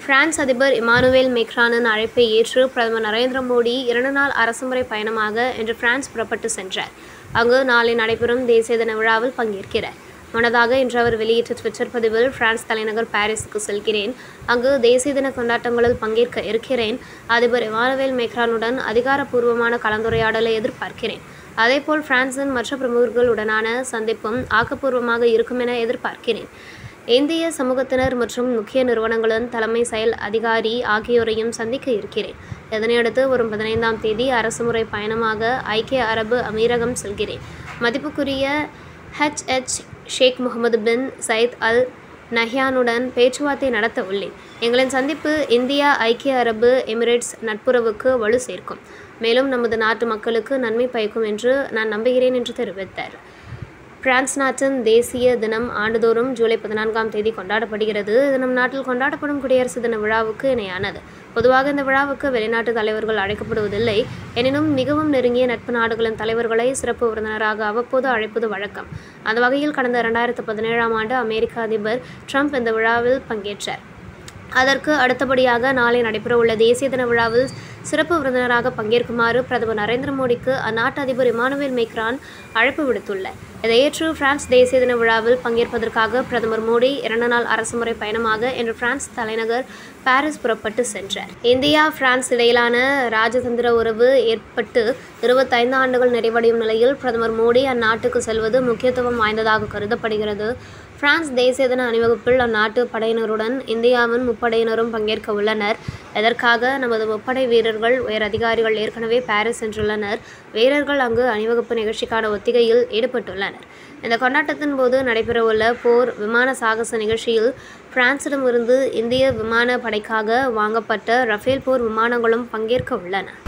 France அதிபர் Emmanuel மேக்ரானின் அழைப்பை ஏற்று பிரதமர் நரேந்திர மோடி இரண்டு நாள் அரசுமுறை பயணமாக இன்று பிரான்ஸ் புறப்பட்டு சென்றார் அங்கு நாளை நடைபெறும் தேசிய தின விழாவில் பங்கேற்கிறார் முன்னதாக இன்று அவர் வெளியிட்ட ட்விட்டர் பதிவில் பிரான்ஸ் தலைநகர் பாரிஸுக்கு செல்கிறேன் அங்கு தேசிய தின கொண்டாட்டங்களில் பங்கேற்க இருக்கிறேன் அதிபர் இமானுவேல் மேக்ரானுடன் அதிகாரப்பூர்வமான கலந்துரையாடலை எதிர்பார்க்கிறேன் அதேபோல் பிரான்சின் மற்ற பிரமுகர்களுடனான சந்திப்பும் ஆக்கப்பூர்வமாக இருக்கும் என எதிர்பார்க்கிறேன் இந்திய சமூகத்தினர் மற்றும் முக்கிய நிறுவனங்களின் தலைமை செயல் அதிகாரி ஆகியோரையும் சந்திக்க இருக்கிறேன் இதனையடுத்து வரும் பதினைந்தாம் தேதி அரசுமுறை பயணமாக ஐக்கிய அரபு அமீரகம் செல்கிறேன் மதிப்புக்குரிய H H Sheikh Mohamed bin Zayed Al நஹ்யானுடன் பேச்சுவார்த்தை நடத்த உள்ளேன் எங்களின் சந்திப்பு இந்தியா ஐக்கிய அரபு எமிரேட்ஸ் நட்புறவுக்கு வலு சேர்க்கும் மேலும் நமது நாட்டு மக்களுக்கு நன்மை பயக்கும் என்று நான் நம்புகிறேன் என்று தெரிவித்தார் பிரான்ஸ் நாட்டின் தேசிய தினம் ஆண்டுதோறும் ஜூலை பதினான்காம் தேதி கொண்டாடப்படுகிறது இது நம் நாட்டில் கொண்டாடப்படும் குடியரசு தின விழாவுக்கு இணையானது பொதுவாக இந்த விழாவுக்கு வெளிநாட்டு தலைவர்கள் அழைக்கப்படுவதில்லை எனினும் மிகவும் நெருங்கிய நட்பு நாடுகளின் தலைவர்களை சிறப்பு விருந்தினராக அவ்வப்போது அழைப்பது வழக்கம் அந்த வகையில் கடந்த இரண்டாயிரத்து பதினேழாம் ஆண்டு அமெரிக்க அதிபர் ட்ரம்ப் இந்த விழாவில் பங்கேற்றார் அதற்கு அடுத்தபடியாக நாளை நடைபெறவுள்ள தேசிய தின விழாவில் சிறப்பு விருந்தினராக பங்கேற்குமாறு பிரதமர் நரேந்திர மோடிக்கு அந்நாட்டு அதிபர் இமானுவேல் மேக்ரான் அழைப்பு விடுத்துள்ளார் இதை ஏற்று பிரான்ஸ் தேசிய தின விழாவில் பங்கேற்பதற்காக பிரதமர் மோடி இரண்டு நாள் அரசுமுறை பயணமாக இன்று பிரான்ஸ் தலைநகர் பாரிஸ் புறப்பட்டு சென்றார் இந்தியா பிரான்ஸ் இடையிலான ராஜதந்திர உறவு ஏற்பட்டு இருபத்தைந்து ஆண்டுகள் நிறைவடையும் நிலையில் பிரதமர் மோடி அந்நாட்டுக்கு செல்வது முக்கியத்துவம் வாய்ந்ததாக கருதப்படுகிறது பிரான்ஸ் தேசிய தின அணிவகுப்பில் அந்நாட்டு படையினருடன் இந்தியாவின் முப்படையினரும் பங்கேற்க உள்ளனர் இதற்காக நமது முப்படை வீரர்கள் உயர் அதிகாரிகள் ஏற்கனவே பாரிஸ் சென்றுள்ளனர் வீரர்கள் அங்கு அணிவகுப்பு நிகழ்ச்சிக்கான ஒத்திகையில் ஈடுபட்டுள்ளனர் இந்த கொண்டாட்டத்தின் போது நடைபெறவுள்ள போர் விமான சாகச நிகழ்ச்சியில் பிரான்சிடமிருந்து இந்திய விமான படைக்காக வாங்கப்பட்ட ரஃபேல் போர் விமானங்களும் பங்கேற்க உள்ளன